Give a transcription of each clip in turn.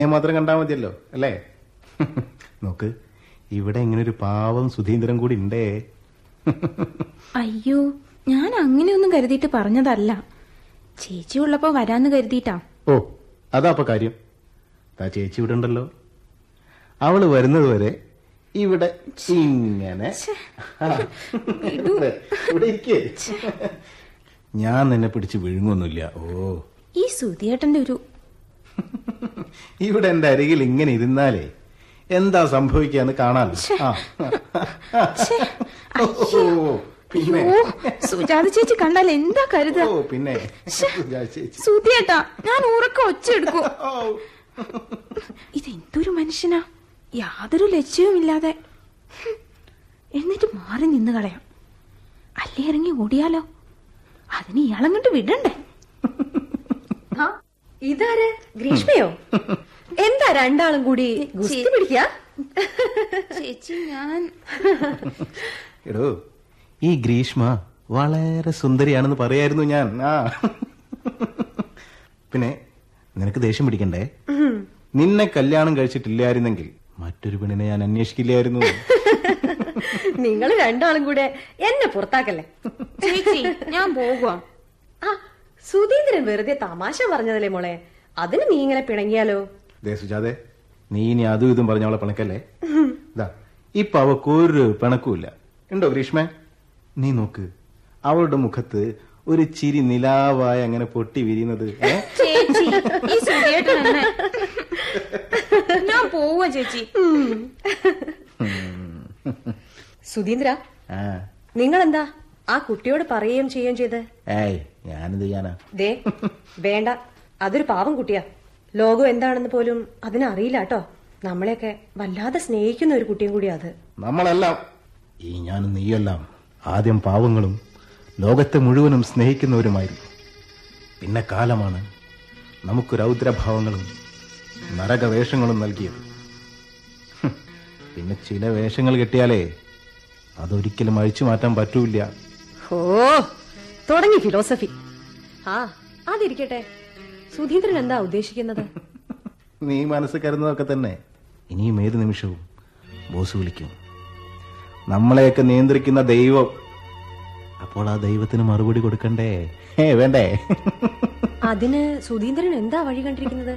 ഞാൻ മാത്രം കണ്ടാൽ മതിയല്ലോ അല്ലേ നോക്ക് ഇവിടെ ഇങ്ങനെ ഒരു പാവം സുധീന്ദ്രൻ കൂടി ഉണ്ടേ അയ്യോ ഞാൻ അങ്ങനെയൊന്നും കരുതിയിട്ട് പറഞ്ഞതല്ല ചേച്ചി ഉള്ളപ്പോ വരാന്ന് കരുതിയിട്ടാ ഓ അതാ അപ്പൊ കാര്യം താ ചേച്ചി ഇവിടെ ഉണ്ടല്ലോ അവള് വരുന്നത് വരെ ഇവിടെ ഇങ്ങനെ ആ, ഇവിടെ ഇവിടെ ഇരിക്കേ ഞാൻ നിന്നെ പിടിച്ച് വിഴുങ്ങൊന്നുമില്ല ഓ ഈ സുധിയേട്ടന്റെ ഒരു ഇവിടെ എന്റെ അരികിൽ ഇങ്ങനെ ഇരുന്നാലേ എന്താ സംഭവിക്കാന്ന് കാണാൻ ആ. ഛെ, ഓ, പിന്നെ ഓ സുജാത ചേച്ചി കണ്ടാൽ എന്താ കരുത ഓ പിന്നെ ഞാൻ ചേച്ചി സുധിയേട്ടാ ഞാൻ ഉറക്ക ഒച്ചെടുക്കും ഓ ഇതെന്തൊരു മനുഷ്യനാ യാതൊരു ലക്ഷ്യവുമില്ലാതെ ഹും. എന്നിട്ട് മാറി നിന്ന് കളയാം അല്ലേ ഇറങ്ങി ഓടിയാലോ അതിന് ഇയാളങ്ങോട്ട് വിടണ്ടേ ആ, ഇതാര് ഗ്രീഷ്മയോ എന്താ രണ്ടാളും കൂടി ഗുസ്തി പിടിക്കാ ചേച്ചി ഞാൻ എടോ ഈ ഗ്രീഷ്മ വളരെ സുന്ദരിയാണെന്ന് പറയായിരുന്നു ഞാൻ ആ പിന്നെ നിനക്ക് ദേഷ്യം പിടിക്കണ്ടേ നിന്നെ കല്യാണം കഴിച്ചിട്ടില്ലായിരുന്നെങ്കിൽ മറ്റൊരു പെണ്ണിനെ ഞാൻ അന്വേഷിക്കില്ലായിരുന്നു നിങ്ങൾ രണ്ടാളും കൂടെ എന്നെ പുറത്താക്കല്ലേ ചേച്ചി ഞാൻ പോകുവാ ആ സുധീന്ദ്രൻ വെറുതെ തമാശ പറഞ്ഞതല്ലേ മോളെ അതിന് നീ ഇങ്ങനെ പിണങ്ങിയാലോ ദേ സുജാതെ നീ ഇനി അതും ഇതും പറഞ്ഞ അവളെ പിണക്കല്ലേ ഇതാ ഇപ്പൊ അവക്ക് ഒരു പിണക്കുമില്ല ഉണ്ടോ ഗ്രീഷ്മ നീ നോക്ക് അവളുടെ മുഖത്ത് ഒരു ചിരി നിലാവായി അങ്ങനെ പൊട്ടി വിരിയുന്നത് ഏ ചേച്ചി ഈ സുധിയേട്ടൻ എന്നെ ഞാൻ പോവാ ചേച്ചി സുധീന്ദ്ര ആ നിങ്ങൾ എന്താ ആ കുട്ടിയോട് പറയുകയും ചെയ്യുകയും ചെയ്ത് ഏയ് ഞാനെന്ത് ചെയ്യാനാ ദേ വേണ്ട അതൊരു പാവം കുട്ടിയാ ലോകം എന്താണെന്ന് പോലും അതിനറിയില്ല കേട്ടോ നമ്മളെയൊക്കെ വല്ലാതെ സ്നേഹിക്കുന്ന ഒരു കുട്ടിയും കൂടിയാ അത് നമ്മളെല്ലാം ഈ ഞാനും നീയെല്ലാം ആദ്യം പാവങ്ങളും ലോകത്തെ മുഴുവനും സ്നേഹിക്കുന്നവരുമായിരുന്നു പിന്നെ കാലമാണ് നമുക്ക് രൗദ്രഭാവങ്ങളും നരകവേഷങ്ങളും നൽകിയത് ഹും, പിന്നെ ചില വേഷങ്ങൾ കെട്ടിയാലേ അതൊരിക്കലും അഴിച്ചു മാറ്റാൻ പറ്റൂല ഓ തുടങ്ങി ഫിലോസഫി ആ അതിരിക്കട്ടെ സുധീന്ദ്രൻ എന്താ ഉദ്ദേശിക്കുന്നത് നീ മനസ്സ് കരുതുന്നതൊക്കെ തന്നെ ഇനിയും ഏത് നിമിഷവും ബോസ് വിളിക്കും നമ്മളെയൊക്കെ നിയന്ത്രിക്കുന്ന ദൈവം അപ്പോൾ ആ ദൈവത്തിന് മറുപടി കൊടുക്കണ്ടേ ഏ വേണ്ടേ അതിന് സുധീന്ദ്രൻ എന്താ വഴി കണ്ടിരിക്കുന്നത്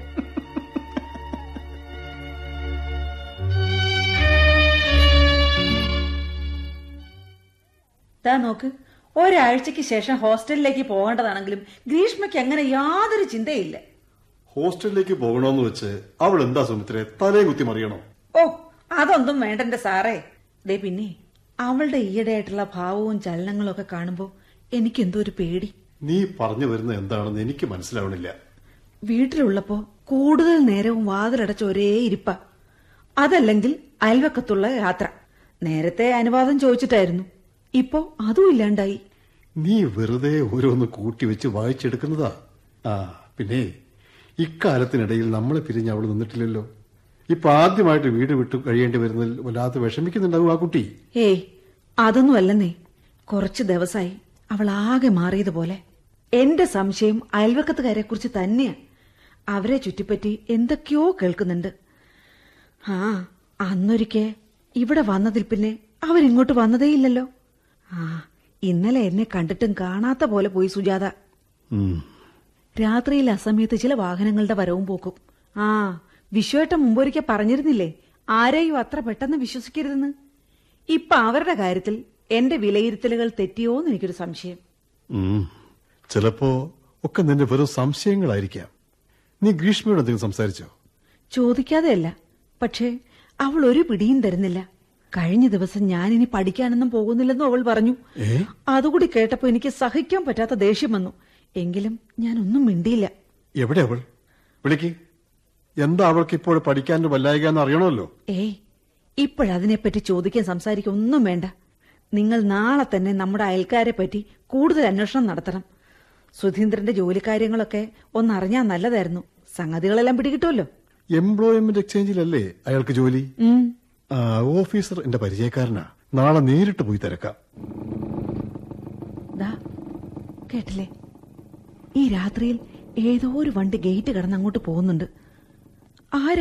താ നോക്ക് ഒരാഴ്ചക്ക് ശേഷം ഹോസ്റ്റലിലേക്ക് പോകേണ്ടതാണെങ്കിലും ഗ്രീഷ്മയ്ക്ക് അങ്ങനെ യാതൊരു ചിന്തയില്ല ഹോസ്റ്റലിലേക്ക് പോകണമെന്ന് വെച്ച് അവൾ എന്താ സുമിത്രെ തലയും കുത്തി മറിയണോ ഓ അതൊന്നും വേണ്ടെന്റെ സാറേ ദേ പിന്നെ അവളുടെ ഈയിടെയായിട്ടുള്ള ഭാവവും ചലനങ്ങളും ഒക്കെ കാണുമ്പോ എനിക്ക് എന്തോ ഒരു പേടി നീ പറഞ്ഞു വരുന്നത് എന്താണെന്ന് എനിക്ക് മനസ്സിലാവണില്ല വീട്ടിലുള്ളപ്പോ കൂടുതൽ നേരവും വാതിലടച്ച ഒരേ ഇരിപ്പ അതല്ലെങ്കിൽ അയൽവക്കത്തുള്ള യാത്ര നേരത്തെ അനുവാദം ചോദിച്ചിട്ടായിരുന്നു ഇപ്പോ അതും ഇല്ലാണ്ടായി നീ വെറുതെ ഓരോന്ന് കൂട്ടി വെച്ച് വായിച്ചെടുക്കുന്നതാ ആ പിന്നെ ഇക്കാലത്തിനിടയിൽ നമ്മളെ പിരിഞ്ഞ് അവൾ നിന്നിട്ടില്ലല്ലോ ഇപ്പൊ ആദ്യമായിട്ട് വീട് വിട്ടു കഴിയേണ്ടി വരുന്നതിൽ വല്ലാതെ വിഷമിക്കുന്നുണ്ടാവും ആ കുട്ടി ഏയ് അതൊന്നും അല്ലെന്നേ കുറച്ച് ദിവസമായി അവൾ ആകെ മാറിയതുപോലെ എന്റെ സംശയം അയൽവക്കത്തുകാരെ കുറിച്ച് തന്നെയാ അവരെ ചുറ്റിപ്പറ്റി എന്തൊക്കെയോ കേൾക്കുന്നുണ്ട് ആ അന്നൊരിക്കെ ഇവിടെ വന്നതിൽ പിന്നെ അവരിങ്ങോട്ട് വന്നതേയില്ലല്ലോ ആ ഇന്നലെ എന്നെ കണ്ടിട്ടും കാണാത്ത പോലെ പോയി സുജാത ഉം. രാത്രിയിൽ അസമയത്ത് ചില വാഹനങ്ങളുടെ വരവും പോക്കും ആ വിശ്വേട്ടൻ മുമ്പൊരിക്കൽ പറഞ്ഞിരുന്നില്ലേ ആരെയും അത്ര പെട്ടെന്ന് വിശ്വസിക്കരുതെന്ന് ഇപ്പൊ അവരുടെ കാര്യത്തിൽ എന്റെ വിലയിരുത്തലുകൾ തെറ്റിയോന്ന് എനിക്കൊരു സംശയം ഉം. ചിലപ്പോ ഒക്കെ നിന്റെ വെറും സംശയങ്ങളായിരിക്കാം നീ ഗ്രീഷ്മയോട് എന്തെങ്കിലും സംസാരിച്ചോ ചോദിക്കാതെയല്ല പക്ഷേ അവൾ ഒരു പിടിയും തരുന്നില്ല കഴിഞ്ഞ ദിവസം ഞാനിനി പഠിക്കാനൊന്നും പോകുന്നില്ലെന്നും അവൾ പറഞ്ഞു ഏ? അതുകൂടി കേട്ടപ്പോ എനിക്ക് സഹിക്കാൻ പറ്റാത്ത ദേഷ്യം വന്നു എങ്കിലും ഞാൻ ഒന്നും മിണ്ടിയില്ല എവിടെ അവൾ വിളിക്ക് എന്താ അവൾക്ക് ഇപ്പോൾ പഠിക്കാൻ വല്ലായിക എന്ന് അറിയണമല്ലോ ഏയ് ഇപ്പോഴതിനെപ്പറ്റി ചോദിക്കാൻ സംസാരിക്കാൻ ഒന്നും വേണ്ട നിങ്ങൾ നാളെ തന്നെ നമ്മുടെ അയൽക്കാരെ പറ്റി കൂടുതൽ അന്വേഷണം നടത്തണം സുധീന്ദ്രന്റെ ജോലിക്കാര്യങ്ങളൊക്കെ ഒന്നറിഞ്ഞാൽ നല്ലതായിരുന്നു സംഗതികളെല്ലാം പിടികിട്ടുമല്ലോ എംപ്ലോയ്മെന്റ് എക്സ്ചേഞ്ചിലല്ലേ അയാൾക്ക് ജോലി ഉം. ആ, ഓഫീസർ എന്റെ പരിചയക്കാരനാ നാളെ നേരിട്ട് പോയി തിരക്കാം ദാ കേട്ടില്ലേ ഈ രാത്രിയിൽ ഏതോ ഒരു വണ്ടി ഗേറ്റ് കടന്ന് അങ്ങോട്ട് പോകുന്നുണ്ട് ആരാ